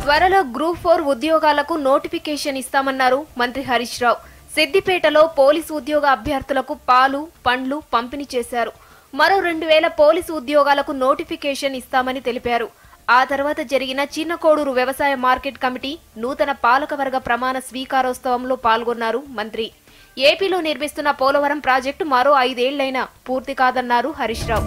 త్వరలో group four ఉద్యోగాలకు notification ఇస్తామన్నారు మంత్రి హరీష్ రావు సిద్దిపేటలో పోలీసు ఉద్యోగ అభ్యర్థులకు పాలు పండ్లు పంపిణీ చేశారు మరో రెండు వేల పోలీసు ఉద్యోగాలకు నోటిఫికేషన్ ఇస్తామని తెలిపారు ఆ తర్వాత జరిగిన చిన్న కోడూరు వ్యవసాయ మార్కెట్ కమిటీ నూతన పాలకవర్గ ప్రమాణ స్వీకారోత్సవంలో పాల్గొన్నారు మంత్రి ఏపీలో నిర్మిస్తున్న పోలవరం ప్రాజెక్టు మరో ఐదేళ్లైనా పూర్తి కాదన్నారు హరీష్ రావు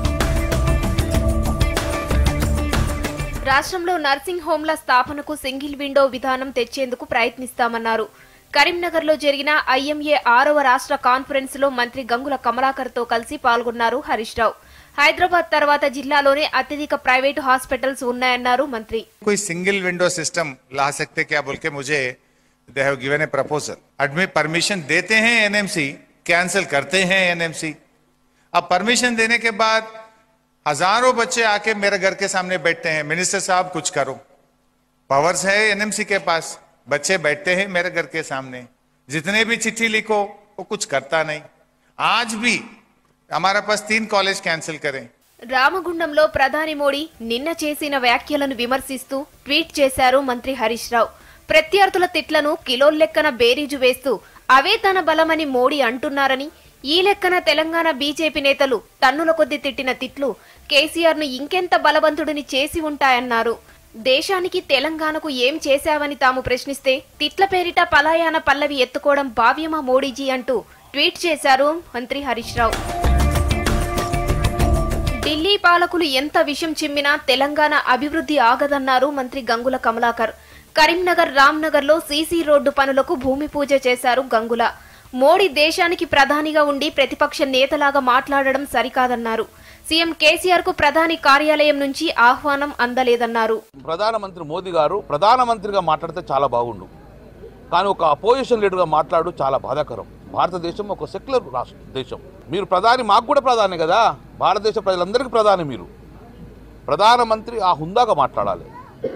రాష్ట్రంలో నర్సింగ్ హోంల స్థాపనకు సింగిల్ విండో విధానం తెచ్చేందుకు ప్రయత్నిస్తామన్నారు కరీంనగర్లో జరిగిన ఐఎంఏ ఆరవ రాష్ట్ర కాన్ఫరెన్స్ లో మంత్రి గంగుల కమలాకర్ తో కలిసి పాల్గొన్నారు హరీష్ రావు హైదరాబాద్ తర్వాత జిల్లాలోనే అత్యధిక ప్రైవేటు హాస్పిటల్స్ ఉన్నాయన్నారు మంత్రి कोई सिंगल विंडो सिस्टम ला सकते क्या बोल के मुझे दे have given a proposal admit permission देते हैं एनएमसी कैंसिल करते हैं एनएमसी अब परमिशन देने के बाद हजारों बच्चे आके मेरे घर के सामने बैठते हैं मिनिस्टर साहब कुछ करो पावर्स है एनएमसी के पास बच्चे बैठते हैं मेरे घर के सामने जितने भी चिट्ठी लिखो वो कुछ करता नहीं आज भी हमारे पास तीन कॉलेज कैंसिल करें రామగుండంలో ప్రధాని మోడీ నిన్న చేసిన వ్యాఖ్యలను విమర్శిస్తూ ట్వీట్ చేశారు మంత్రి హరీష్ రావు ప్రత్యర్థుల తిట్లను కిలోల్ లెక్కన బేరీజు వేస్తూ అవే తన బలమని మోడీ అంటున్నారని ఈ లెక్కన తెలంగాణ బీజేపీ నేతలు టన్నుల కొద్ది తిట్టిన తిట్లు కేసీఆర్ ను ఇంకెంత బలవంతుడిని చేసి ఉంటాయన్నారు దేశానికి తెలంగాణకు ఏం చేశావని తాము ప్రశ్నిస్తే తిట్ల పేరిట పలాయాన పల్లవి ఎత్తుకోవడం భావ్యమా మోడీజీ అంటూ ట్వీట్ చేశారు మంత్రి హరీష్ రావు ఢిల్లీ పాలకులు ఎంత విషం చిమ్మినా తెలంగాణ అభివృద్ధి ఆగదన్నారు మంత్రి గంగుల కమలాకర్ కరీంనగర్ రామ్నగర్ లో సీసీ రోడ్డు పనులకు భూమి పూజ చేశారు గంగుల మోడీ దేశానికి ప్రధానిగా ఉండి ప్రతిపక్ష నేతలాగా మాట్లాడడం సరికాదన్నారు సీఎం కేసీఆర్ కు ప్రధాని కార్యాలయం నుంచి ఆహ్వానం అందలేదన్నారు ప్రధానమంత్రి మోదీ గారు ప్రధానమంత్రిగా మాట్లాడితే చాలా బాగుండు కానీ ఒక అపోజిషన్ లీడర్గా మాట్లాడు చాలా బాధాకరం భారతదేశం ఒక సెక్యులర్ రాష్ట్ర దేశం మీరు ప్రధాని మాకు కూడా ప్రధాని కదా భారతదేశ ప్రజలందరికీ ప్రధాని మీరు ప్రధానమంత్రి ఆ హుందాగా మాట్లాడాలి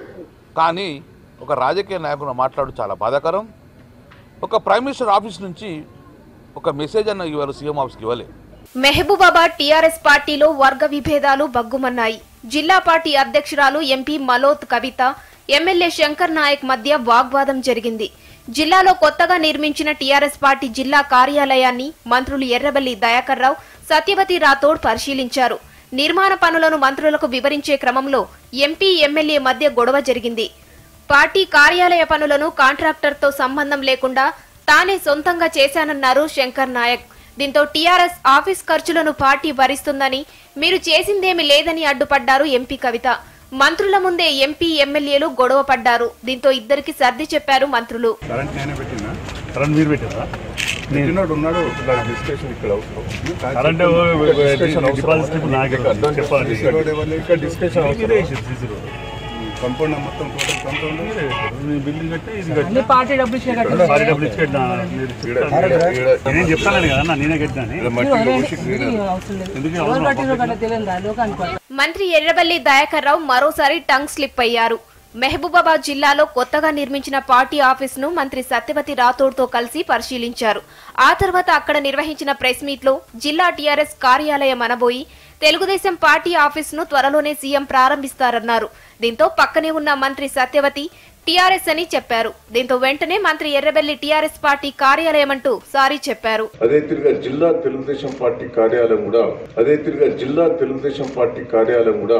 కానీ ఒక రాజకీయ నాయకుడు మాట్లాడు చాలా బాధాకరం ఒక ప్రైమ్ మినిస్టర్ ఆఫీస్ నుంచి ఒక మెసేజ్ అన్న ఇవ్వాలి సీఎం ఆఫీస్కి ఇవ్వలే మెహబూబాబాద్ టీఆర్ఎస్ పార్టీలో వర్గ విభేదాలు బగ్గుమన్నాయి జిల్లా పార్టీ అధ్యక్షురాలు ఎంపీ మలోత్ కవిత ఎమ్మెల్యే శంకర్ నాయక్ మధ్య వాగ్వాదం జరిగింది జిల్లాలో కొత్తగా నిర్మించిన టీఆర్ఎస్ పార్టీ జిల్లా కార్యాలయాన్ని మంత్రులు ఎర్రబెల్లి దయాకర్ రావు సత్యవతి రాథోడ్ పరిశీలించారు నిర్మాణ పనులను మంత్రులకు వివరించే క్రమంలో ఎంపీ ఎమ్మెల్యే మధ్య గొడవ జరిగింది పార్టీ కార్యాలయ పనులను కాంట్రాక్టర్తో సంబంధం లేకుండా తానే సొంతంగా చేశానన్నారు శంకర్ నాయక్ దీంతో టీఆర్ఎస్ ఆఫీస్ ఖర్చులను పార్టీ భరిస్తుందని మీరు చేసిందేమీ లేదని అడ్డుపడ్డారు ఎంపీ కవిత మంత్రుల ముందే ఎంపీ ఎమ్మెల్యేలు గొడవ పడ్డారు దీంతో ఇద్దరికి సర్ది చెప్పారు మంత్రులు కరెంట్ నేనే పెట్టినా కరెంట్ మీరు పెట్టారా పెట్టినోడు ఉన్నాడు ఇలా డిస్కషన్ ఇక్కడ అవసరం కరెంట్ డిస్కషన్ అవసరం. డిపాజిట్ ఇప్పుడు నాకు ఇక్కడ చెప్పాలి డిస్కషన్ రోడ్ ఎవరు? ఇక్కడ డిస్కషన్ మీరే అవసరం వేసారు సీసీ రోడ్. కంపౌండ్ మొత్తం టోటల్ కంపౌండ్ మీరే వేసారు. నేను బిల్డింగ్ కట్టి ఇది అన్ని కట్టినా. పార్టీ డబ్బులు ఇచ్చే కట్టారు. సారీ డబ్బులు ఇచ్చి కట్టినా. మీరు చెప్తాను. నేను చెప్తాను కదా అన్న, నేనే కట్టినా అని. మట్టి వదిలేయండి. పోసి ఇది అవసరం లేదు. ఎందుకు ఎవరు అవసరం? కట్టిందో కట్ట తెలియదు లోకానికి పట్ల. మంత్రి ఎర్రబెల్లి దయాకర్ రావు మరోసారి టంగ్ స్లిప్ అయ్యారు మహబూబాబాద్ జిల్లాలో కొత్తగా నిర్మించిన పార్టీ ఆఫీసును మంత్రి సత్యవతి రాథోడ్తో కలిసి పరిశీలించారు ఆ తర్వాత అక్కడ నిర్వహించిన ప్రెస్ మీట్లో జిల్లా టీఆర్ఎస్ కార్యాలయం అనబోయి తెలుగుదేశం పార్టీ ఆఫీసును త్వరలోనే సీఎం ప్రారంభిస్తారన్నారు దీంతో పక్కనే ఉన్న మంత్రి సత్యవతి టీఆర్ఎస్ అని చెప్పారు దీంతో వెంటనే మంత్రి ఎర్రబెల్లి టీఆర్ఎస్ పార్టీ కార్యాలయం అంటూ సారీ చెప్పారు అదే తిరిగా జిల్లా తెలుగుదేశం పార్టీ కార్యాలయం కూడా అదే తిరిగా జిల్లా తెలుగుదేశం పార్టీ కార్యాలయం కూడా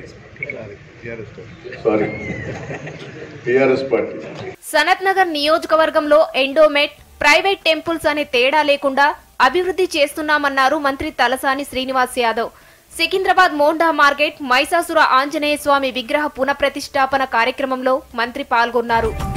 sorry TRS party Sanath Nagar నియోజకవర్గంలో ఎండోమెట్ ప్రైవేట్ టెంపుల్స్ అనే తేడా లేకుండా అభివృద్ధి చేస్తున్నామన్నారు మంత్రి తలసాని శ్రీనివాస్ యాదవ్ సికింద్రాబాద్ మోండా మార్కెట్ మైసాసుర ఆంజనేయ స్వామి విగ్రహ పునఃప్రతిష్ఠాపన కార్యక్రమంలో మంత్రి పాల్గొన్నారు